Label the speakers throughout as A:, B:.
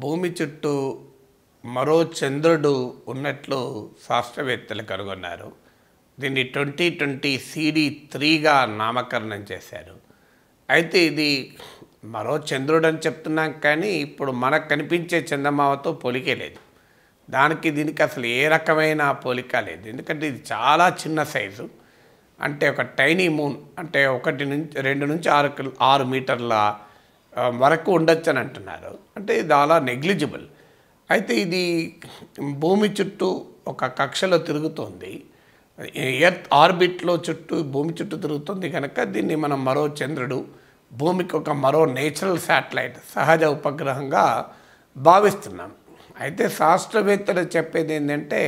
A: భూమి చుట్టూ మరో చంద్రుడు ఉన్నట్లు శాస్త్రవేత్తలు కనుగొన్నారు దీన్ని ట్వంటీ ట్వంటీ సిడి త్రీగా నామకరణం చేశారు అయితే ఇది మరో చంద్రుడు అని చెప్తున్నాం కానీ ఇప్పుడు మనకు కనిపించే చందమామతో పోలికే లేదు దానికి దీనికి అసలు ఏ రకమైన పోలిక లేదు ఎందుకంటే ఇది చాలా చిన్న సైజు అంటే ఒక టైనీ మూన్ అంటే ఒకటి నుంచి రెండు నుంచి ఆరు కిలో ఆరు మీటర్ల ఆ, వరకు ఉండొచ్చు అని అంటున్నారు అంటే ఇది చాలా నెగ్లిజిబుల్ అయితే ఇది భూమి చుట్టూ ఒక కక్షలో తిరుగుతోంది ఎర్త్ ఆర్బిట్లో చుట్టూ భూమి చుట్టూ తిరుగుతుంది కనుక దీన్ని మనం మరో చంద్రుడు భూమికి ఒక మరో నేచురల్ శాటిలైట్ సహజ ఉపగ్రహంగా భావిస్తున్నాం అయితే శాస్త్రవేత్తలు చెప్పేది ఏంటంటే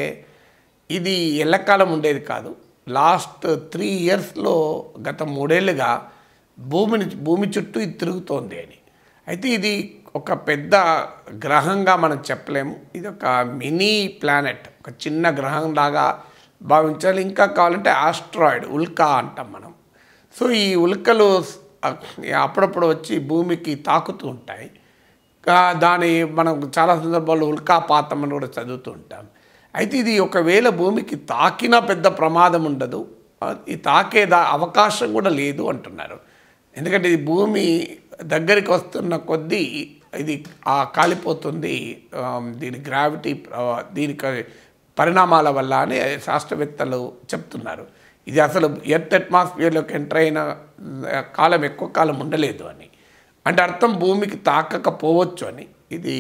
A: ఇది ఎల్లకాలం ఉండేది కాదు లాస్ట్ త్రీ ఇయర్స్లో గత మూడేళ్ళుగా భూమిని భూమి చుట్టూ ఇది తిరుగుతోంది అని అయితే ఇది ఒక పెద్ద గ్రహంగా మనం చెప్పలేము ఇది ఒక మినీ ప్లానెట్ ఒక చిన్న గ్రహం లాగా భావించాలి ఇంకా కావాలంటే ఆస్ట్రాయిడ్ ఉల్కా అంటాం మనం సో ఈ ఉల్కలు అ- అప్పుడప్పుడు వచ్చి భూమికి తాకుతూ ఉంటాయి కా- దాని మనం చాలా సందర్భాల్లో ఉల్కాపాతం అని కూడా చదువుతూ ఉంటాం అయితే ఇది ఒకవేళ భూమికి తాకినా పెద్ద ప్రమాదం ఉండదు ఆ, ఈ తాకే దా అవకాశం కూడా లేదు అంటున్నారు ఎందుకంటే ఇది భూమి దగ్గరికి వస్తున్న కొద్దీ ఇది ఆ కాలిపోతుంది ఆ, దీని గ్రావిటీ దీనికి పరిణామాల వల్ల అని శాస్త్రవేత్తలు చెప్తున్నారు ఇది అసలు ఎర్త్ అట్మాస్ఫియర్లోకి ఎంటర్ అయిన ఆ, కాలం ఎక్కువ కాలం ఉండలేదు అని అంటే అర్థం భూమికి తాకకపోవచ్చు అని ఇది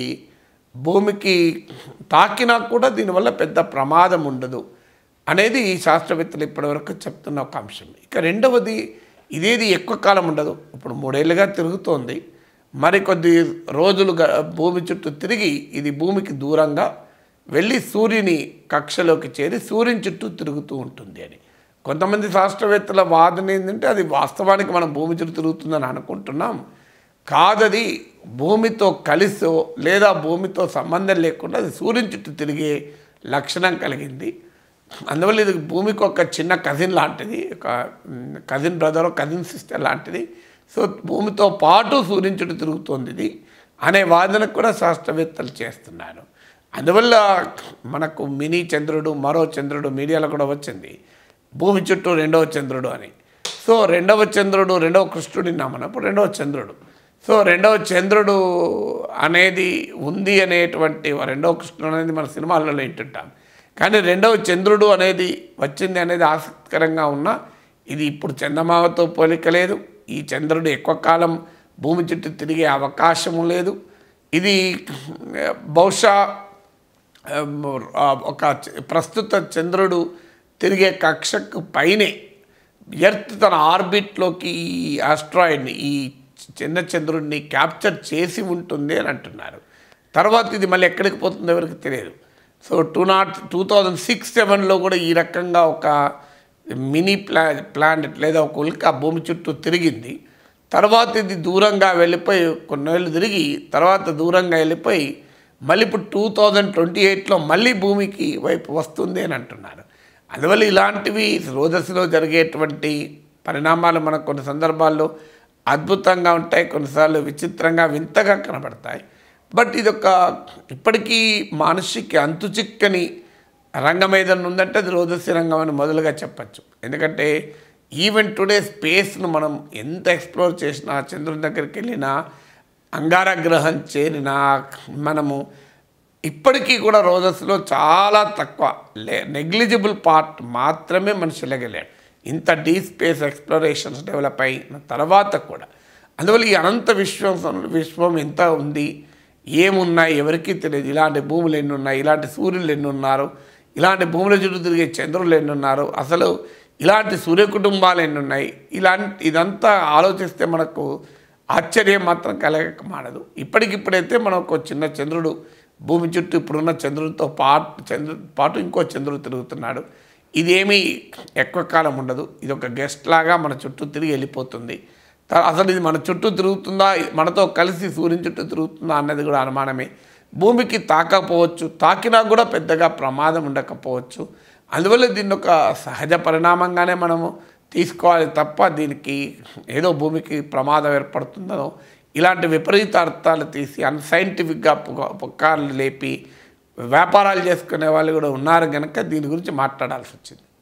A: భూమికి తాకినా కూడా దీనివల్ల పెద్ద ప్రమాదం ఉండదు అనేది ఈ శాస్త్రవేత్తలు ఇప్పటివరకు చెప్తున్న ఒక అంశం ఇక రెండవది ఇదేది ఎక్కువ కాలం ఉండదు ఇప్పుడు మూడేళ్ళుగా తిరుగుతోంది మరికొద్ది రోజులు గ- భూమి చుట్టూ తిరిగి ఇది భూమికి దూరంగా వెళ్ళి సూర్యుని కక్షలోకి చేరి సూర్యుని చుట్టూ తిరుగుతూ ఉంటుంది అని కొంతమంది శాస్త్రవేత్తల వాదన ఏంటంటే అది వాస్తవానికి మనం భూమి చుట్టూ తిరుగుతుందని అనుకుంటున్నాం కాదది భూమితో కలిసో లేదా భూమితో సంబంధం లేకుండా అది సూర్యుని చుట్టూ తిరిగే లక్షణం కలిగింది అందువల్ల ఇది భూమికి ఒక చిన్న కజిన్ లాంటిది ఒక కజిన్ బ్రదర్ కజిన్ సిస్టర్ లాంటిది సో భూమితో పాటు సూర్యుని చుట్టూ తిరుగుతోంది ఇది అనే వాదనకు కూడా శాస్త్రవేత్తలు చేస్తున్నారు అందువల్ల మనకు మినీ చంద్రుడు మరో చంద్రుడు మీడియాలో కూడా వచ్చింది భూమి చుట్టూ రెండవ చంద్రుడు అని సో రెండవ చంద్రుడు రెండవ కృష్ణుడి నామనప్పుడు రెండవ చంద్రుడు సో రెండవ చంద్రుడు అనేది ఉంది అనేటువంటి రెండవ కృష్ణుడు అనేది మన సినిమాలలో వింటుంటాం కానీ రెండవ చంద్రుడు అనేది వచ్చింది అనేది ఆసక్తికరంగా ఉన్నా ఇది ఇప్పుడు చందమామతో పోలిక లేదు ఈ చంద్రుడు ఎక్కువ కాలం భూమి చుట్టూ తిరిగే అవకాశము లేదు ఇది బహుశా ఆ, ఒక చ- ప్రస్తుత చంద్రుడు తిరిగే కక్షకు పైనే ఎర్త్ తన ఆర్బిట్లోకి ఈ ఆస్ట్రాయిడ్ని ఈ చిన్న చంద్రుడిని క్యాప్చర్ చేసి ఉంటుంది అని అంటున్నారు తర్వాత ఇది మళ్ళీ ఎక్కడికి పోతుందో ఎవరికి తెలియదు so two not two thousand six సెవెన్లో కూడా ఈ రకంగా ఒక మినీ ప్లా ప్లానెట్ లేదా ఒక ఉల్క భూమి చుట్టూ తిరిగింది తర్వాత ఇది దూరంగా వెళ్ళిపోయి కొన్నేళ్ళు తిరిగి తర్వాత దూరంగా వెళ్ళిపోయి మళ్ళీ ఇప్పుడు టూ థౌజండ్ ట్వంటీ ఎయిట్లో మళ్ళీ భూమికి వైపు వస్తుంది అని అంటున్నారు అందువల్ల ఇలాంటివి రోజస్సులో జరిగేటువంటి పరిణామాలు మనకు కొన్ని సందర్భాల్లో అద్భుతంగా ఉంటాయి కొన్నిసార్లు విచిత్రంగా వింతగా కనబడతాయి బట్ ఇది ఒక ఇప్పటికీ మనిషికి అంతు చిక్కని రంగం ఏదైనా ఉందంటే అది రోజస్య రంగం అని మొదలుగా చెప్పచ్చు ఎందుకంటే ఈవెన్ టుడే స్పేస్ను మనం ఎంత ఎక్స్ప్లోర్ చేసినా చంద్రుని దగ్గరికి వెళ్ళినా అంగారగ్రహం చేరినా మనము ఇప్పటికీ కూడా రోజస్లో చాలా తక్కువ లే నెగ్లిజిబుల్ పార్ట్ మాత్రమే మనిషి వెళ్ళగలేడు ఇంత డీ స్పేస్ ఎక్స్ప్లోరేషన్స్ డెవలప్ అయిన తర్వాత కూడా అందువల్ల ఈ అనంత విశ్వం విశ్వం ఎంత ఉంది ఏమున్నాయి ఎవరికీ తెలియదు ఇలాంటి భూములు ఎన్ని ఉన్నాయి ఇలాంటి సూర్యులు ఎన్ని ఉన్నారు ఇలాంటి భూముల చుట్టూ తిరిగే చంద్రులు ఎన్ని ఉన్నారు అసలు ఇలాంటి సూర్య కుటుంబాలు ఎన్ని ఉన్నాయి ఇలాంటి ఇదంతా ఆలోచిస్తే మనకు ఆశ్చర్యం మాత్రం కలగక మానదు ఇప్పటికిప్పుడైతే మనం ఒక చిన్న చంద్రుడు భూమి చుట్టూ ఇప్పుడున్న చంద్రుడితో పాటు చంద్రు పాటు ఇంకో చంద్రుడు తిరుగుతున్నాడు ఇదేమీ ఎక్కువ కాలం ఉండదు ఇది ఒక గెస్ట్ లాగా మన చుట్టూ తిరిగి వెళ్ళిపోతుంది త- అసలు ఇది మన చుట్టూ తిరుగుతుందా మనతో కలిసి సూర్యుని చుట్టూ తిరుగుతుందా అన్నది కూడా అనుమానమే భూమికి తాకపోవచ్చు తాకినా కూడా పెద్దగా ప్రమాదం ఉండకపోవచ్చు అందువల్ల దీన్ని ఒక సహజ పరిణామంగానే మనము తీసుకోవాలి తప్ప దీనికి ఏదో భూమికి ప్రమాదం ఏర్పడుతుందో ఇలాంటి విపరీత అర్థాలు తీసి అన్సైంటిఫిక్గా పుకార్లు లేపి వ్యాపారాలు చేసుకునే వాళ్ళు కూడా ఉన్నారు కనుక దీని గురించి మాట్లాడాల్సి వచ్చింది